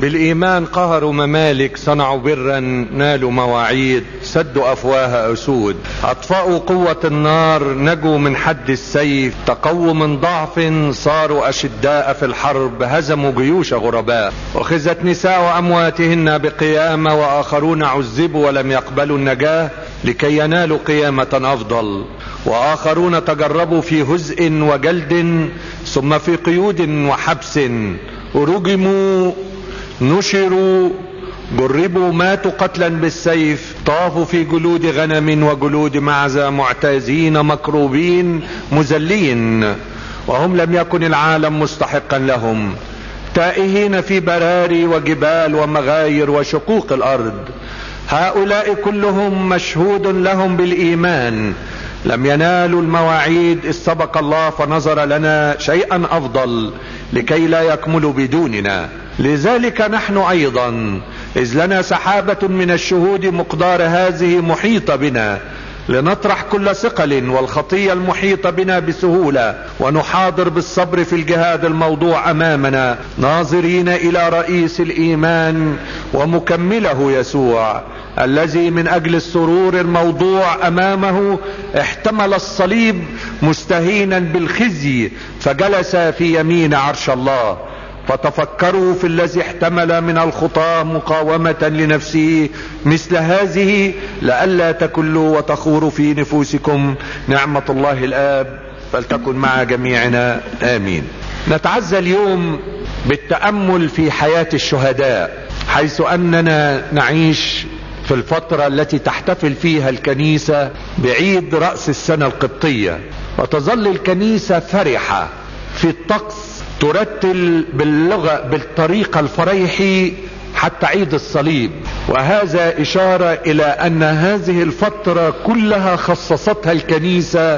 بالايمان قهروا ممالك صنعوا برا نالوا مواعيد سدوا افواه اسود اطفأوا قوة النار نجوا من حد السيف تقووا من ضعف صاروا اشداء في الحرب هزموا جيوش غرباء اخذت نساء امواتهن بقيامة واخرون عذبوا ولم يقبلوا النجاة لكي ينالوا قيامة افضل واخرون تجربوا في هزء وجلد ثم في قيود وحبس رجموا نشروا جربوا ماتوا قتلا بالسيف طافوا في جلود غنم وجلود معزة معتازين مكروبين مذلين وهم لم يكن العالم مستحقا لهم تائهين في براري وجبال ومغاير وشقوق الارض هؤلاء كلهم مشهود لهم بالايمان لم ينالوا المواعيد اذ سبق الله فنظر لنا شيئا افضل لكي لا يكملوا بدوننا لذلك نحن ايضا اذ لنا سحابة من الشهود مقدار هذه محيطة بنا لنطرح كل ثقل والخطية المحيطة بنا بسهولة ونحاضر بالصبر في الجهاد الموضوع امامنا ناظرين الى رئيس الايمان ومكمله يسوع الذي من اجل السرور الموضوع امامه احتمل الصليب مستهينا بالخزي فجلس في يمين عرش الله فتفكروا في الذي احتمل من الخطى مقاومة لنفسه مثل هذه لئلا تكلوا وتخوروا في نفوسكم نعمة الله الآب فلتكن مع جميعنا آمين نتعزى اليوم بالتأمل في حياة الشهداء حيث أننا نعيش في الفترة التي تحتفل فيها الكنيسة بعيد رأس السنة القبطية وتظل الكنيسة فرحة في الطقس ترتل باللغة بالطريقة الفريحي حتى عيد الصليب وهذا اشارة الى ان هذه الفترة كلها خصصتها الكنيسة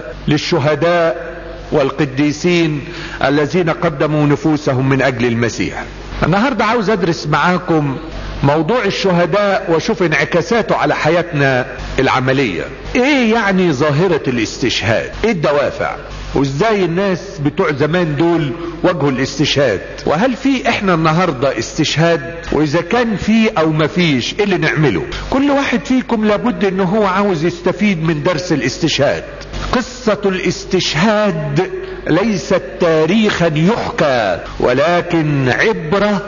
للشهداء والقديسين الذين قدموا نفوسهم من اجل المسيح النهاردة عاوز ادرس معاكم موضوع الشهداء واشوف انعكاساته على حياتنا العملية ايه يعني ظاهرة الاستشهاد ايه الدوافع وازاي الناس بتوع زمان دول واجهوا الاستشهاد وهل في احنا النهاردة استشهاد واذا كان في او ما فيش ايه اللي نعمله كل واحد فيكم لابد ان هو عاوز يستفيد من درس الاستشهاد قصة الاستشهاد ليست تاريخا يحكى ولكن عبرة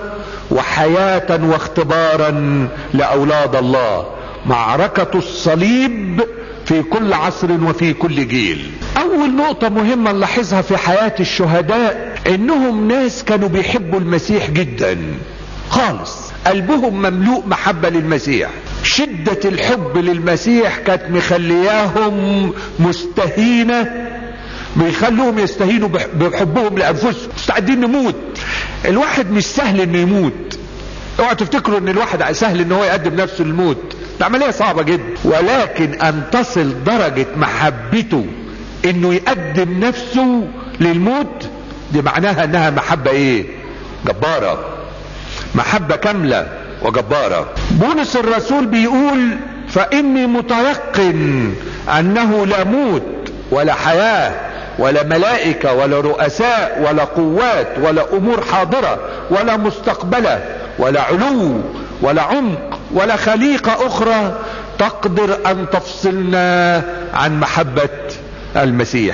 وحياة واختبارا لأولاد الله معركة الصليب في كل عصر وفي كل جيل اول نقطة مهمة نلاحظها في حياة الشهداء انهم ناس كانوا بيحبوا المسيح جدا خالص قلبهم مملوء محبة للمسيح شدة الحب للمسيح كانت مخلياهم مستهينة بيخلوهم يستهينوا بحبهم لانفسهم مستعدين نموت الواحد مش سهل انه يموت اوعى تفتكروا ان الواحد سهل ان هو يقدم نفسه للموت ده عملية صعبة جدا ولكن ان تصل درجة محبته انه يقدم نفسه للموت دي معناها انها محبة ايه جبارة محبة كاملة وجبارة بولس الرسول بيقول فاني متيقن انه لا موت ولا حياة ولا ملائكة ولا رؤساء ولا قوات ولا امور حاضرة ولا مستقبلة ولا علو ولا عمق ولا خليقة اخرى تقدر ان تفصلنا عن محبة المسيح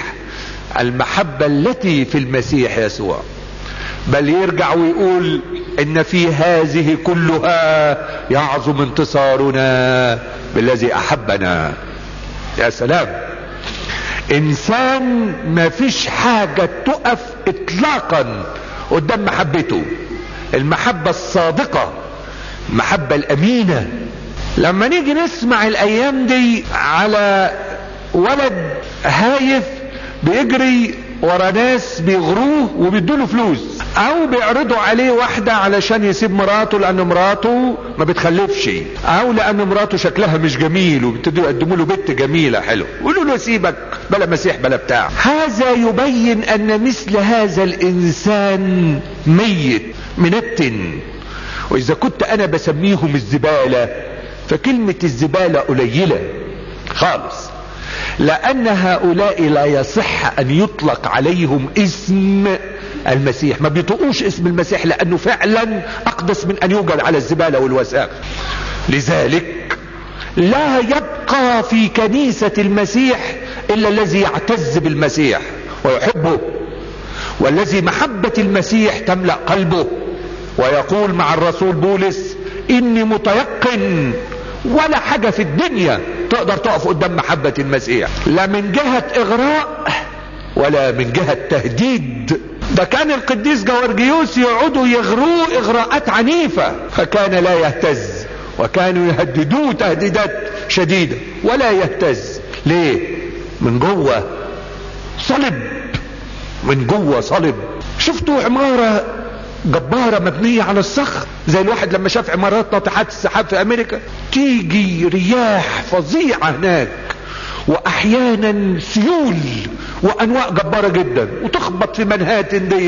المحبة التي في المسيح يسوع بل يرجع ويقول ان في هذه كلها يعظم انتصارنا بالذي احبنا يا سلام انسان ما فيش حاجة تقف اطلاقا قدام محبته المحبة الصادقة المحبة الامينة لما نيجي نسمع الايام دي على ولد هايف بيجري ورا ناس بيغروه وبيدوله فلوس او بيعرضوا عليه واحدة علشان يسيب مراته لان مراته ما بتخلفش او لان مراته شكلها مش جميل وبيبتدوا يقدموا له بنت جميلة حلو قولوا له سيبك بلا مسيح بلا بتاع هذا يبين ان مثل هذا الانسان ميت منتن واذا كنت انا بسميهم الزبالة فكلمة الزبالة قليلة خالص لان هؤلاء لا يصح ان يطلق عليهم اسم المسيح ما بيطقوش اسم المسيح لانه فعلا اقدس من ان يوجد على الزبالة والوساخ لذلك لا يبقى في كنيسة المسيح الا الذي يعتز بالمسيح ويحبه والذي محبة المسيح تملأ قلبه ويقول مع الرسول بولس اني متيقن ولا حاجة في الدنيا تقدر تقف قدام محبة المسيح لا من جهة اغراء ولا من جهة تهديد ده كان القديس جورجيوس يقعدوا يغروه اغراءات عنيفة فكان لا يهتز وكانوا يهددوه تهديدات شديدة ولا يهتز ليه من جوه صلب من جوه صلب شفتوا عمارة جبارة مبنية على الصخر زي الواحد لما شاف عمارات ناطحات السحاب في امريكا تيجي رياح فظيعة هناك واحيانا سيول وانواع جبارة جدا وتخبط في منهاتن دي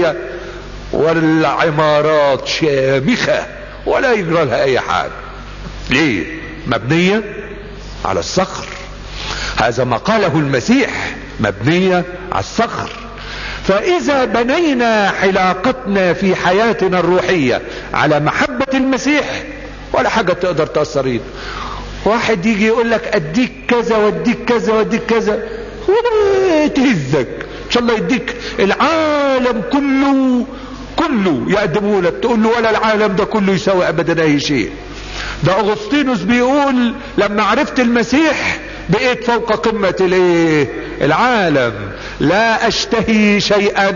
والعمارات شامخة ولا يجرى لها اي حاجة ليه مبنية على الصخر هذا ما قاله المسيح مبنية على الصخر فاذا بنينا حلاقتنا في حياتنا الروحية على محبة المسيح ولا حاجة تقدر تأثرين واحد يجي يقول لك اديك كذا واديك كذا واديك كذا ولا تهزك ان شاء الله يديك العالم كله كله يقدمه لك تقول له ولا العالم ده كله يساوي ابدا اي شيء ده اغسطينوس بيقول لما عرفت المسيح بقيت فوق قمة الايه العالم لا اشتهي شيئا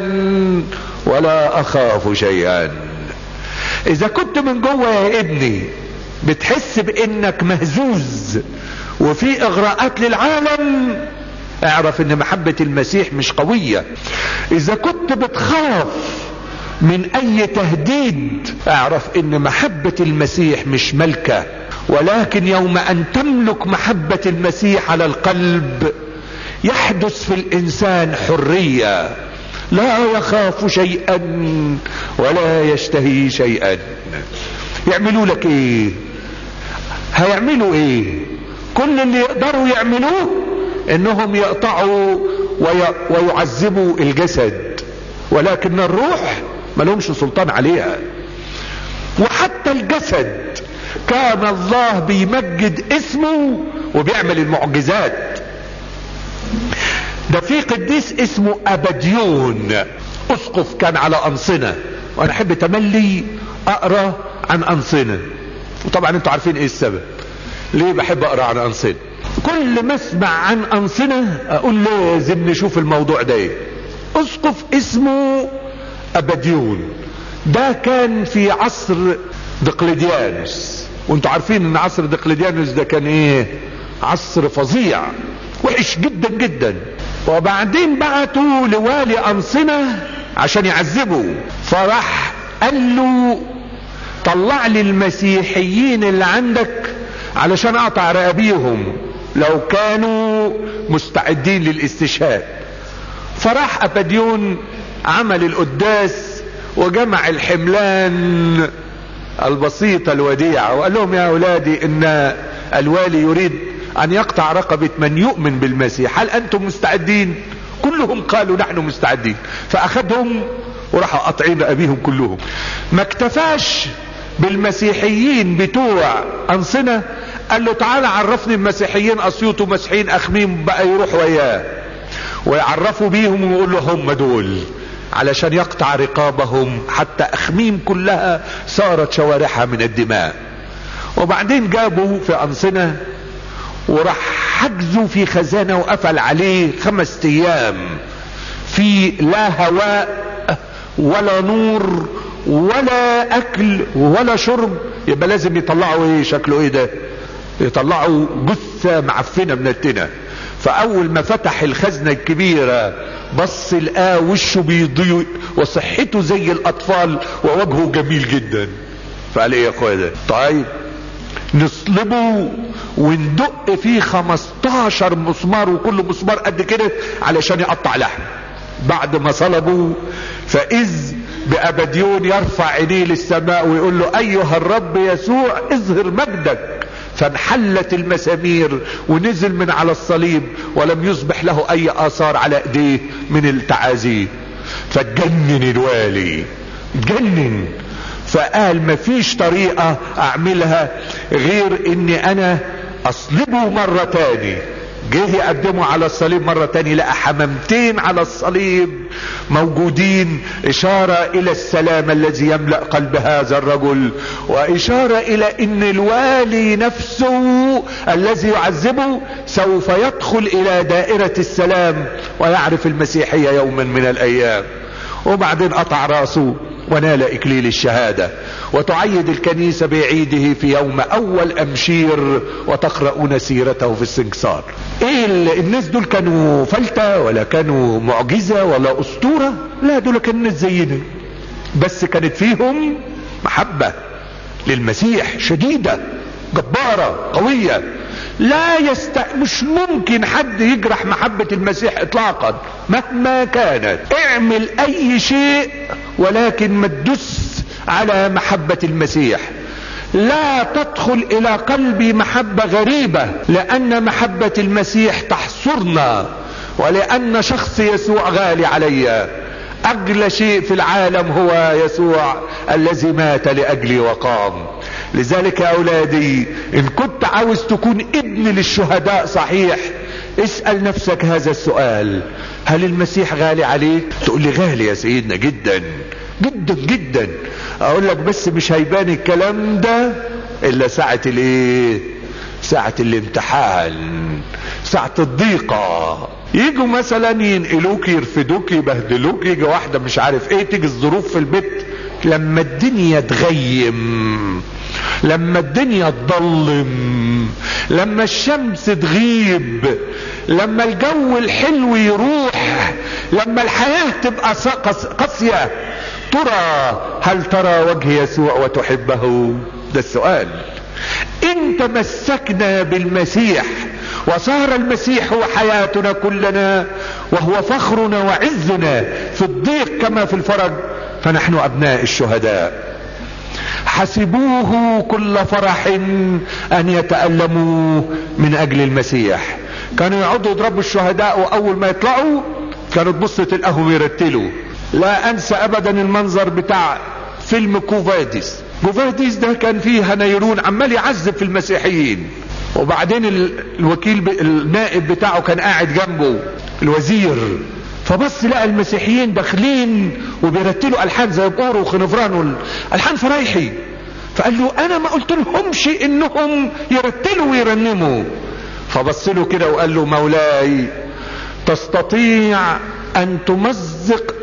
ولا اخاف شيئا اذا كنت من جوه يا ابني بتحس بانك مهزوز وفي اغراءات للعالم اعرف ان محبة المسيح مش قوية اذا كنت بتخاف من اي تهديد اعرف ان محبة المسيح مش ملكة ولكن يوم ان تملك محبة المسيح على القلب يحدث في الانسان حرية لا يخاف شيئا ولا يشتهي شيئا يعملوا لك ايه هيعملوا ايه كل اللي يقدروا يعملوه انهم يقطعوا وي... ويعذبوا الجسد ولكن الروح ما لهمش سلطان عليها وحتى الجسد كان الله بيمجد اسمه وبيعمل المعجزات ده في قديس اسمه ابديون اسقف كان على انصنة وانا احب تملي اقرا عن انصنة وطبعا انتوا عارفين ايه السبب ليه بحب اقرا عن انصنة كل ما اسمع عن انصنة اقول لازم نشوف الموضوع ده ايه اسقف اسمه ابديون ده كان في عصر دقلديانوس وانتوا عارفين ان عصر دقلديانوس ده كان ايه عصر فظيع وحش جدا جدا وبعدين بعتوا لوالي انصنة عشان يعذبه فراح قال له طلع لي المسيحيين اللي عندك علشان اقطع رقابيهم لو كانوا مستعدين للاستشهاد فراح ابديون عمل القداس وجمع الحملان البسيطة الوديعة وقال لهم يا اولادي ان الوالي يريد ان يقطع رقبة من يؤمن بالمسيح هل انتم مستعدين كلهم قالوا نحن مستعدين فاخذهم وراحوا قاطعين رقابيهم كلهم ما اكتفاش بالمسيحيين بتوع انصنة قال له تعالى عرفني المسيحيين اسيوط ومسيحيين اخميم بقى يروح وياه ويعرفوا بيهم ويقول له هم دول علشان يقطع رقابهم حتى اخميم كلها صارت شوارعها من الدماء وبعدين جابوا في انصنة وراح حجزوا في خزانة وقفل عليه خمس ايام في لا هواء ولا نور ولا اكل ولا شرب يبقى لازم يطلعوا ايه شكله ايه ده يطلعوا جثة معفنة من التنة فاول ما فتح الخزنة الكبيرة بص لقاه وشه بيضيء وصحته زي الاطفال ووجهه جميل جدا فقال ايه يا اخويا ده طيب نصلبه وندق فيه 15 مسمار وكل مسمار قد كده علشان يقطع لحم بعد ما صلبوا فاذ بابديون يرفع عينيه للسماء ويقول له ايها الرب يسوع اظهر مجدك فانحلت المسامير ونزل من على الصليب ولم يصبح له اي اثار على ايديه من التعازيه فتجنن الوالي اتجنن فقال مفيش طريقة اعملها غير اني انا اصلبه مرة تاني جه يقدمه على الصليب مرة تاني لقى حمامتين على الصليب موجودين اشارة الى السلام الذي يملأ قلب هذا الرجل واشارة الى ان الوالي نفسه الذي يعذبه سوف يدخل الى دائرة السلام ويعرف المسيحية يوما من الايام وبعدين قطع راسه ونال اكليل الشهادة وتعيد الكنيسة بعيده في يوم اول امشير وتقرؤون سيرته في السنكسار ايه الناس دول كانوا فلتة ولا كانوا معجزة ولا اسطورة لا دول كانوا ناس زينا بس كانت فيهم محبة للمسيح شديدة جبارة قوية لا يست... مش ممكن حد يجرح محبة المسيح اطلاقا مهما كانت اعمل اي شيء ولكن ما تدس على محبة المسيح لا تدخل الى قلبي محبة غريبة لان محبة المسيح تحصرنا ولان شخص يسوع غالي علي اغلى شيء في العالم هو يسوع الذي مات لاجلي وقام لذلك يا اولادي ان كنت عاوز تكون ابن للشهداء صحيح اسأل نفسك هذا السؤال هل المسيح غالي عليك تقول لي غالي يا سيدنا جدا جدا جدا اقول لك بس مش هيبان الكلام ده الا ساعة الايه ساعة الامتحان ساعة الضيقة يجوا مثلا ينقلوك يرفدوك يبهدلوك يجي واحدة مش عارف ايه تيجي الظروف في البيت لما الدنيا تغيم لما الدنيا تضلم لما الشمس تغيب لما الجو الحلو يروح لما الحياة تبقى قاسية ترى هل ترى وجه يسوع وتحبه ده السؤال ان تمسكنا بالمسيح وصار المسيح هو حياتنا كلنا وهو فخرنا وعزنا في الضيق كما في الفرج فنحن ابناء الشهداء حسبوه كل فرح ان يتألموا من اجل المسيح كانوا يقعدوا يضربوا الشهداء واول ما يطلعوا كانوا تبص تلقاهم يرتلوا لا انسى ابدا المنظر بتاع فيلم كوفاديس كوفاديس ده كان فيه هنيرون عمال يعذب في المسيحيين وبعدين الوكيل النائب بتاعه كان قاعد جنبه الوزير فبص لقى المسيحيين داخلين وبيرتلوا الحان زي بور وخنفران الحان فرايحي فقال له انا ما قلت لهمش انهم يرتلوا ويرنموا فبص له كده وقال له مولاي تستطيع ان تمزق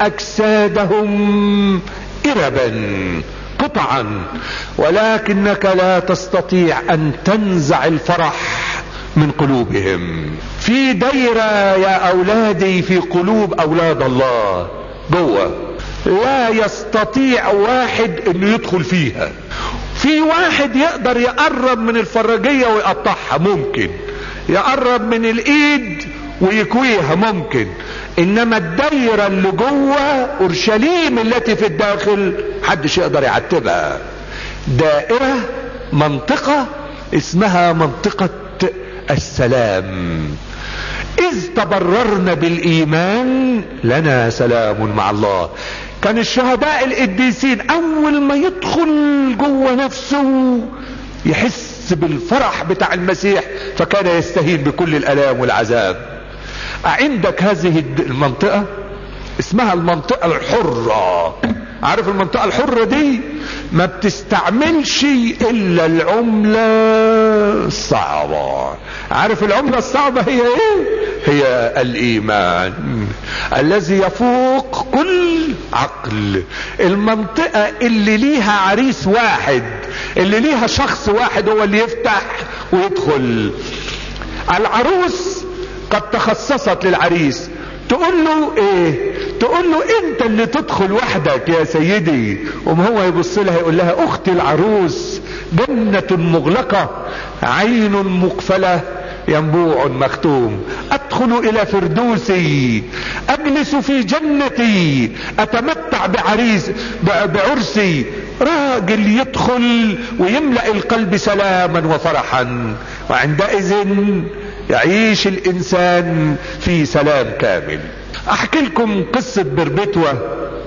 اجسادهم اربا قطعا ولكنك لا تستطيع ان تنزع الفرح من قلوبهم في دايرة يا اولادي في قلوب اولاد الله جوه لا يستطيع واحد انه يدخل فيها في واحد يقدر يقرب من الفراجية ويقطعها ممكن يقرب من الايد ويكويها ممكن انما الدايرة اللي جوه اورشليم التي في الداخل محدش يقدر يعتبها دائرة منطقة اسمها منطقة السلام اذ تبررنا بالايمان لنا سلام مع الله كان الشهداء القديسين اول ما يدخل جوه نفسه يحس بالفرح بتاع المسيح فكان يستهين بكل الالام والعذاب عندك هذه المنطقة اسمها المنطقة الحرة عارف المنطقة الحرة دي ما بتستعملش الا العملة الصعبة عارف العملة الصعبة هي ايه هي الايمان الذي يفوق كل عقل المنطقة اللي ليها عريس واحد اللي ليها شخص واحد هو اللي يفتح ويدخل العروس قد تخصصت للعريس تقول له ايه تقول له انت اللي تدخل وحدك يا سيدي وما هو يبص لها يقول لها اختي العروس جنة مغلقة عين مقفلة ينبوع مختوم ادخل الى فردوسي اجلس في جنتي اتمتع بعريس بعرسي راجل يدخل ويملأ القلب سلاما وفرحا وعندئذ يعيش الانسان في سلام كامل احكي لكم قصة بربتوة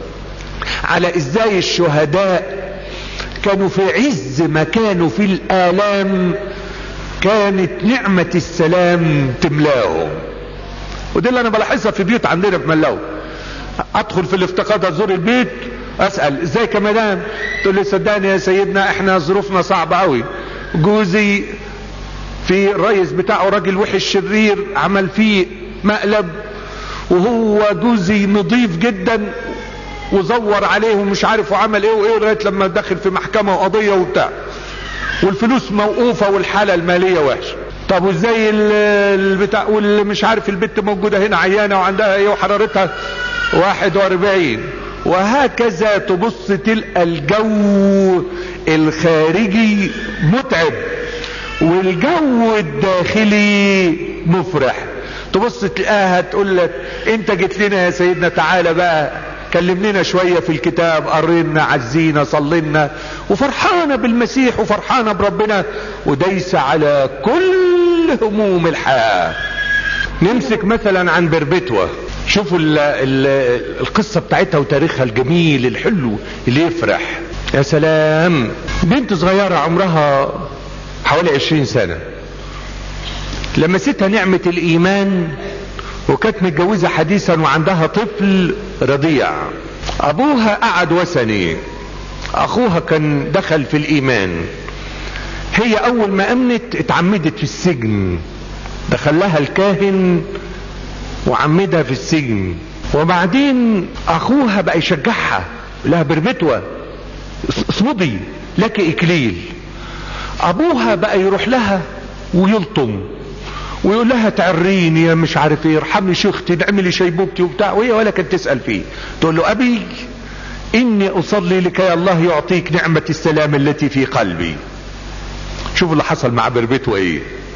على ازاي الشهداء كانوا في عز ما كانوا في الالام كانت نعمة السلام تملاهم ودي اللي انا بلاحظها في بيوت عندنا في ملاو ادخل في الافتقاد ازور البيت اسأل ازيك يا مدام تقول لي صدقني يا سيدنا احنا ظروفنا صعبة قوي جوزي في الرئيس بتاعه راجل وحش شرير عمل فيه مقلب وهو جوزي نظيف جدا وزور عليه ومش عارف وعمل ايه وايه لغايه لما دخل في محكمه وقضيه وبتاع والفلوس موقوفه والحاله الماليه وحشه طب وازاي البتاع واللي مش عارف البت موجوده هنا عيانه وعندها ايه وحرارتها 41 وهكذا تبص تلقى الجو الخارجي متعب والجو الداخلي مفرح تبص تلاقيها تقول لك انت جيت لنا يا سيدنا تعالى بقى كلمنا شوية في الكتاب قرينا عزينا صلينا وفرحانة بالمسيح وفرحانة بربنا ودايسة على كل هموم الحياة نمسك مثلا عن بربتوة شوفوا ال ال القصة بتاعتها وتاريخها الجميل الحلو اللي يفرح يا سلام بنت صغيرة عمرها حوالي عشرين سنة لمستها نعمة الايمان وكانت متجوزة حديثا وعندها طفل رضيع ابوها قعد وثني اخوها كان دخل في الايمان هي اول ما امنت اتعمدت في السجن دخلها الكاهن وعمدها في السجن وبعدين اخوها بقى يشجعها لها بربتوة اصمدي لك اكليل ابوها بقى يروح لها ويلطم ويقول لها تعريني يا مش عارف ايه ارحمني شيختي نعملي شيبوبتي وبتاع وهي ولا كانت تسال فيه تقول له ابي اني اصلي لكي الله يعطيك نعمه السلام التي في قلبي شوف اللي حصل مع بربته ايه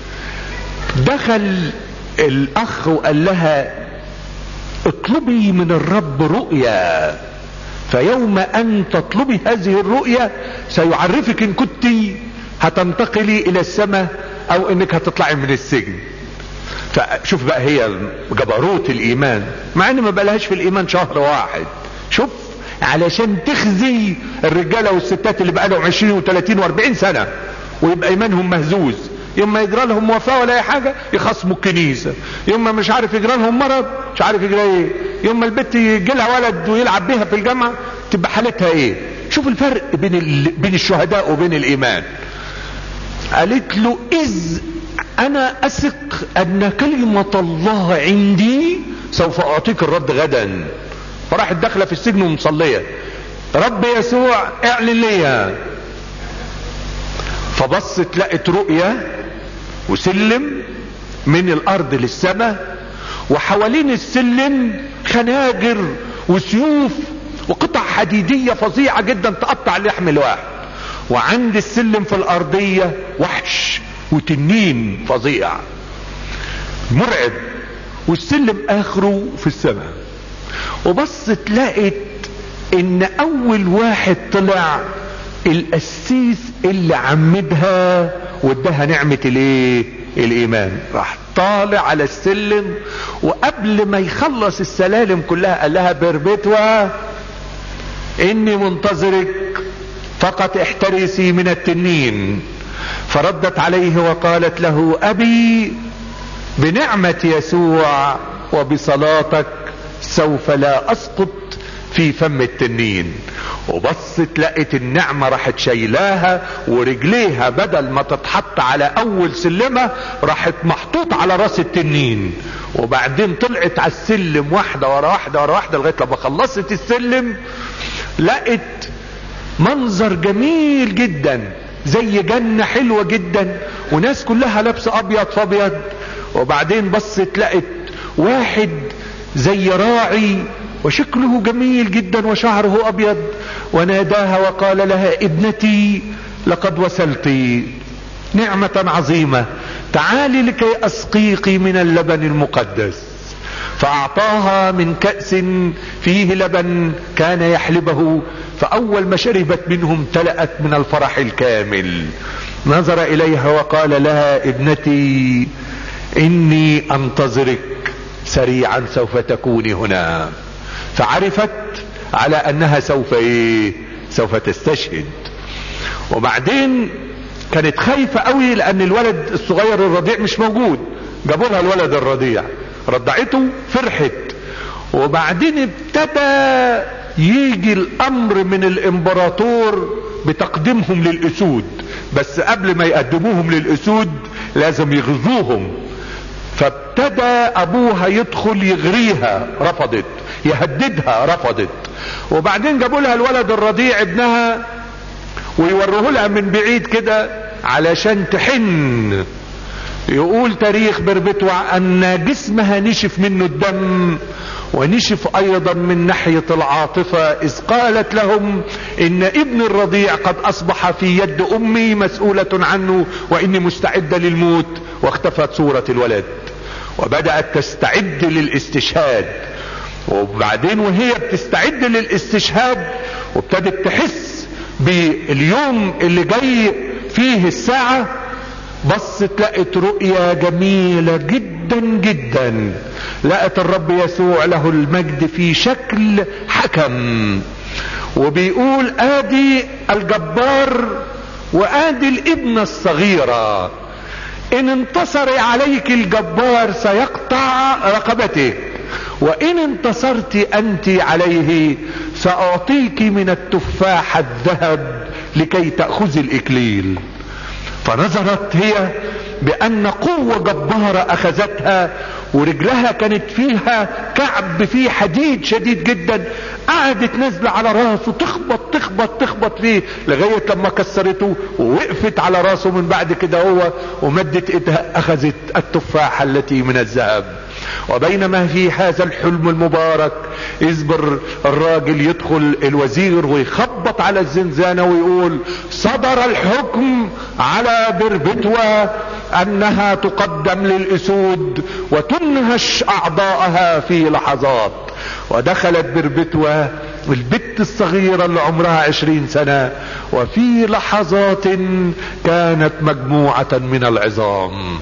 دخل الاخ وقال لها اطلبي من الرب رؤيا فيوم ان تطلبي هذه الرؤيا سيعرفك ان كنت هتنتقلي الى السماء او انك هتطلعي من السجن فشوف بقى هي جبروت الايمان مع ان ما بقالهاش في الايمان شهر واحد شوف علشان تخزي الرجاله والستات اللي بقى لهم 20 و30 و40 سنه ويبقى ايمانهم مهزوز يوم ما يجرى لهم وفاه ولا اي حاجه يخصموا الكنيسه يوم ما مش عارف يجرى لهم مرض مش عارف يجرى ايه يوم ما البت يجي لها ولد ويلعب بيها في الجامعه تبقى حالتها ايه شوف الفرق بين ال... بين الشهداء وبين الايمان قالت له اذ انا اثق ان كلمة الله عندي سوف اعطيك الرد غدا فراحت داخلة في السجن ومصلية رب يسوع اعلن ليا فبصت لقت رؤية وسلم من الارض للسماء وحوالين السلم خناجر وسيوف وقطع حديدية فظيعة جدا تقطع اللحم الواحد وعند السلم في الارضية وحش وتنين فظيع مرعب والسلم اخره في السماء وبصت لقت ان اول واحد طلع القسيس اللي عمدها واداها نعمة الايه الايمان راح طالع على السلم وقبل ما يخلص السلالم كلها قال لها بربتوة اني منتظرك فقط احترسي من التنين فردت عليه وقالت له ابي بنعمة يسوع وبصلاتك سوف لا اسقط في فم التنين وبصت لقت النعمة راحت شايلاها ورجليها بدل ما تتحط على اول سلمة راحت محطوط على راس التنين وبعدين طلعت على السلم واحدة ورا واحدة ورا واحدة لغاية لما خلصت السلم لقت منظر جميل جدا زي جنة حلوة جدا وناس كلها لابسة ابيض فابيض وبعدين بصت لقت واحد زي راعي وشكله جميل جدا وشعره ابيض وناداها وقال لها ابنتي لقد وصلت نعمة عظيمة تعالي لكي اسقيك من اللبن المقدس فاعطاها من كأس فيه لبن كان يحلبه فاول ما شربت منه امتلأت من الفرح الكامل نظر اليها وقال لها ابنتي اني انتظرك سريعا سوف تكوني هنا فعرفت على انها سوف ايه سوف تستشهد وبعدين كانت خايفة قوي لان الولد الصغير الرضيع مش موجود جابوا لها الولد الرضيع رضعته فرحت وبعدين ابتدى يجي الامر من الامبراطور بتقديمهم للاسود بس قبل ما يقدموهم للاسود لازم يغزوهم فابتدى ابوها يدخل يغريها رفضت يهددها رفضت وبعدين جابوا لها الولد الرضيع ابنها ويوروه لها من بعيد كده علشان تحن يقول تاريخ بربتوع ان جسمها نشف منه الدم ونشف ايضا من ناحية العاطفة اذ قالت لهم ان ابن الرضيع قد اصبح في يد امي مسؤولة عنه واني مستعدة للموت واختفت صورة الولد وبدأت تستعد للاستشهاد وبعدين وهي بتستعد للاستشهاد وابتدت تحس باليوم اللي جاي فيه الساعة بصت لقت رؤية جميلة جدا جدا لقت الرب يسوع له المجد في شكل حكم وبيقول ادي الجبار وادي الابنة الصغيرة ان انتصر عليك الجبار سيقطع رقبتك وان انتصرت انت عليه ساعطيك من التفاح الذهب لكي تأخذي الاكليل فنظرت هي بان قوة جبارة اخذتها ورجلها كانت فيها كعب فيه حديد شديد جدا قعدت نازلة على راسه تخبط تخبط تخبط فيه لغاية لما كسرته ووقفت على راسه من بعد كده هو ومدت ايدها اخذت التفاحة التي من الذهب وبينما في هذا الحلم المبارك يصبر الراجل يدخل الوزير ويخبط على الزنزانة ويقول صدر الحكم على بربتوى انها تقدم للاسود وتنهش اعضاءها في لحظات ودخلت بربتوى البت الصغيرة اللي عمرها عشرين سنة وفي لحظات كانت مجموعة من العظام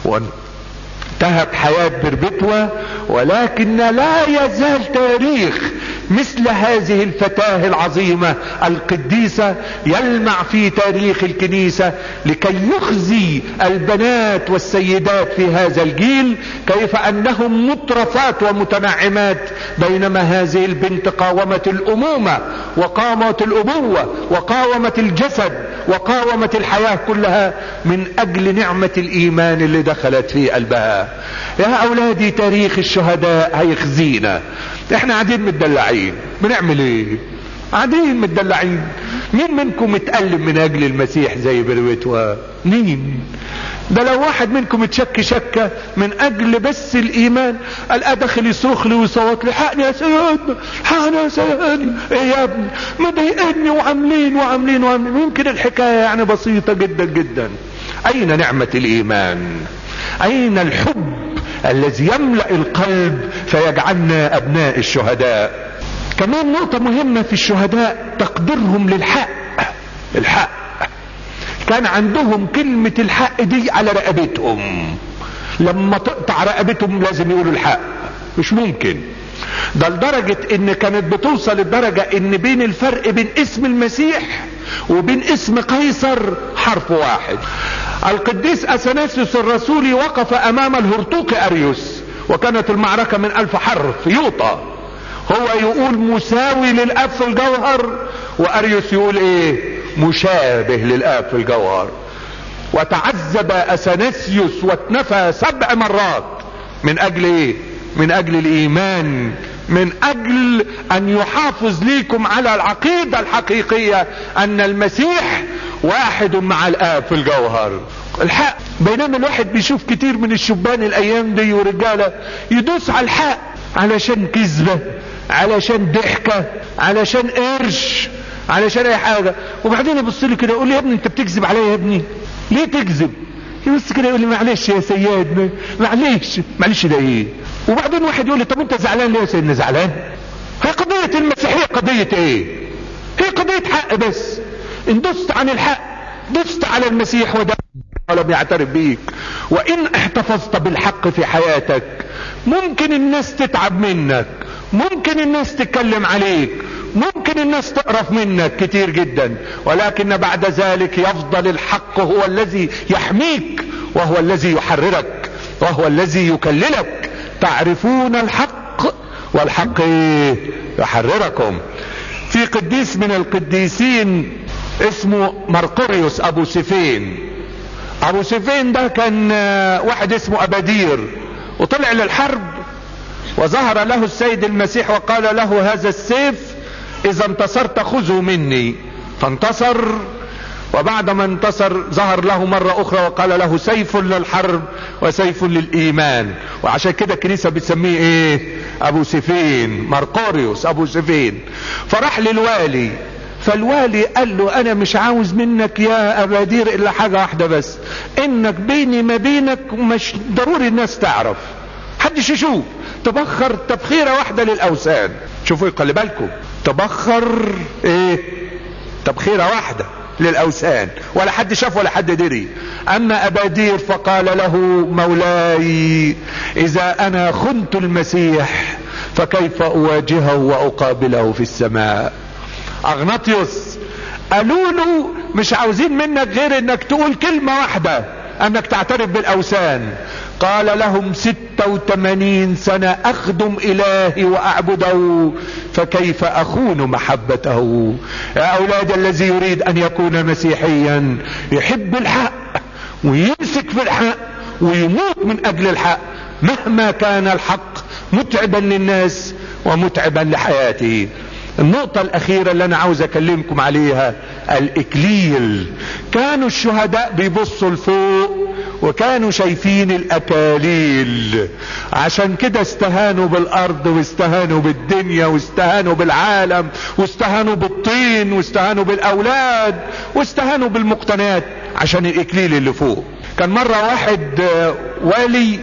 انتهت حياة بربتوى ولكن لا يزال تاريخ مثل هذه الفتاة العظيمة القديسة يلمع في تاريخ الكنيسة لكي يخزي البنات والسيدات في هذا الجيل كيف انهم مترفات ومتنعمات بينما هذه البنت قاومت الامومة وقامت الابوة وقاومت الجسد وقاومت الحياة كلها من اجل نعمة الايمان اللي دخلت في قلبها يا اولادي تاريخ الشهداء هيخزينا احنا قاعدين متدلعين بنعمل ايه قاعدين متدلعين مين منكم اتألم من اجل المسيح زي برويتوا مين ده لو واحد منكم اتشك شكة من اجل بس الايمان القى داخل يصرخ لي ويصوت لي حقني يا سيدنا حقني يا سيدنا ايه يا ابني مضايقني وعاملين وعاملين وعاملين يمكن الحكاية يعني بسيطة جدا جدا اين نعمة الايمان اين الحب الذي يملأ القلب فيجعلنا ابناء الشهداء كمان نقطة مهمة في الشهداء تقديرهم للحق الحق كان عندهم كلمة الحق دي على رقبتهم لما تقطع رقبتهم لازم يقولوا الحق مش ممكن ده لدرجة ان كانت بتوصل الدرجة ان بين الفرق بين اسم المسيح وبين اسم قيصر حرف واحد القديس اثناسيوس الرسولي وقف امام الهرطوق اريوس وكانت المعركة من الف حرف يوطى هو يقول مساوي للاب في الجوهر واريوس يقول ايه مشابه للاب في الجوهر وتعذب اثناسيوس واتنفى سبع مرات من اجل ايه من اجل الايمان من اجل ان يحافظ ليكم على العقيدة الحقيقية ان المسيح واحد مع الاب في الجوهر الحق بينما الواحد بيشوف كتير من الشبان الايام دي ورجالة يدوس على الحق علشان كذبة علشان ضحكة علشان قرش علشان اي حاجة وبعدين يبص لي كده يقول لي يا ابني انت بتكذب عليا يا ابني ليه تكذب يبص كده يقول لي معلش يا سيدنا معلش معلش ده ايه وبعدين واحد يقول لي طب انت زعلان ليه يا سيدنا زعلان هي قضية المسيحية قضية ايه هي قضية حق بس ان دست عن الحق دست على المسيح وده ولم يعترف بيك وان احتفظت بالحق في حياتك ممكن الناس تتعب منك ممكن الناس تتكلم عليك ممكن الناس تقرف منك كتير جدا ولكن بعد ذلك يفضل الحق هو الذي يحميك وهو الذي يحررك وهو الذي يكللك تعرفون الحق والحق يحرركم في قديس من القديسين اسمه مرقريوس ابو سفين ابو سفين ده كان واحد اسمه ابادير وطلع للحرب وظهر له السيد المسيح وقال له هذا السيف اذا انتصرت خذه مني فانتصر وبعد ما انتصر ظهر له مرة اخرى وقال له سيف للحرب وسيف للايمان وعشان كده الكنيسة بتسميه ايه ابو سفين مرقوريوس ابو سفين فراح للوالي فالوالي قال له انا مش عاوز منك يا ابادير الا حاجة واحدة بس انك بيني ما بينك مش ضروري الناس تعرف حدش يشوف تبخر تبخيرة واحدة للاوثان شوفوا خلي بالكم تبخر ايه تبخيرة واحدة للاوثان ولا حد شاف ولا حد دري اما ابادير فقال له مولاي اذا انا خنت المسيح فكيف اواجهه واقابله في السماء اغناطيوس قالوا له مش عاوزين منك غير انك تقول كلمة واحدة انك تعترف بالاوثان قال لهم ستة وثمانين سنة اخدم الهي واعبده فكيف اخون محبته يا اولاد الذي يريد ان يكون مسيحيا يحب الحق ويمسك في الحق ويموت من اجل الحق مهما كان الحق متعبا للناس ومتعبا لحياته النقطة الأخيرة اللي أنا عاوز أكلمكم عليها الإكليل كانوا الشهداء بيبصوا لفوق وكانوا شايفين الأكاليل عشان كده استهانوا بالأرض واستهانوا بالدنيا واستهانوا بالعالم واستهانوا بالطين واستهانوا بالأولاد واستهانوا بالمقتنيات عشان الإكليل اللي فوق كان مرة واحد والي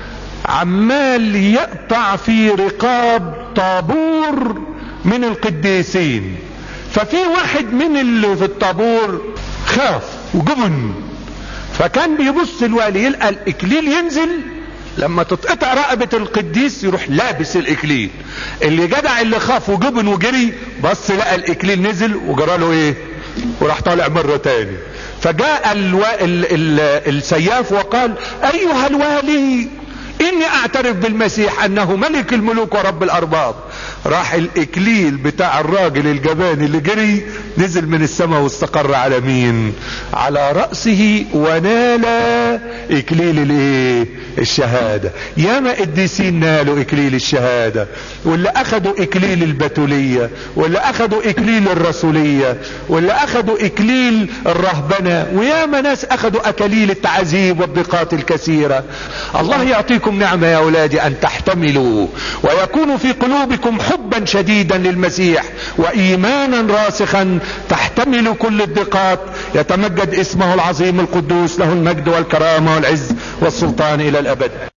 عمال يقطع في رقاب طابور من القديسين ففي واحد من اللي في الطابور خاف وجبن فكان بيبص الوالي يلقى الاكليل ينزل لما تتقطع رقبة القديس يروح لابس الاكليل اللي جدع اللي خاف وجبن وجري بص لقى الاكليل نزل وجرى له ايه وراح طالع مرة تاني فجاء الوا... ال... ال... السياف وقال ايها الوالي اني اعترف بالمسيح انه ملك الملوك ورب الارباب راح الاكليل بتاع الراجل الجبان اللي جري نزل من السماء واستقر على مين على رأسه ونال اكليل الايه الشهادة ياما قديسين نالوا اكليل الشهادة واللي اخدوا اكليل البتولية واللي اخدوا اكليل الرسولية واللي اخدوا اكليل الرهبنة وياما ناس اخدوا اكاليل التعذيب والضيقات الكثيرة الله يعطيكم نعمة يا اولادي ان تحتملوا ويكون في قلوبكم حبا شديدا للمسيح وايمانا راسخا تحتمل كل الضيقات يتمجد اسمه العظيم القدوس له المجد والكرامة والعز والسلطان الى الابد